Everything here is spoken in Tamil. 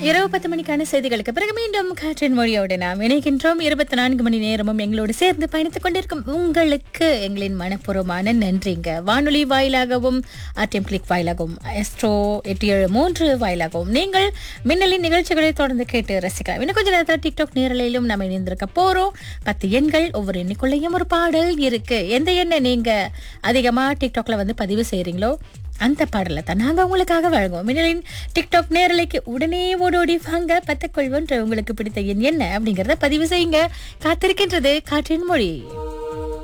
இரவு பத்து மணிக்கான செய்திகளுக்கு பிறகு மீண்டும் காற்றின் மொழியோடு நாம் இணைகின்றோம் இருபத்தி நான்கு மணி நேரமும் எங்களோடு சேர்ந்து பயணித்துக் கொண்டிருக்கும் உங்களுக்கு எங்களின் மனப்பூர்வமான நன்றிங்க வானொலி வாயிலாகவும் ஆர்டிஎம் கிளிக் வாயிலாகவும் எஸ்ட்ரோ எட்டு ஏழு மூன்று வாயிலாகவும் நீங்கள் மின்னலின் நிகழ்ச்சிகளை தொடர்ந்து கேட்டு ரசிக்கலாம் இன்னும் கொஞ்ச நேரத்தில் டிக்டாக் நேரலையிலும் நம்ம இணைந்திருக்க போறோம் பத்து எண்கள் ஒவ்வொரு எண்ணுக்குள்ளேயும் ஒரு பாடல் இருக்கு எந்த எண்ணை நீங்க அதிகமா டிக்டாக்ல வந்து பதிவு செய்றீங்களோ அந்த பாடலை தான் நாங்கள் உங்களுக்காக வழங்குவோம் மின்னலின் டிக்டாக் நேரலைக்கு உடனே ஓடோடி வாங்க பத்துக்கொள்வன்ற உங்களுக்கு பிடித்த எண் என்ன அப்படிங்கறத பதிவு செய்யுங்க காத்திருக்கின்றது காற்றின் மொழி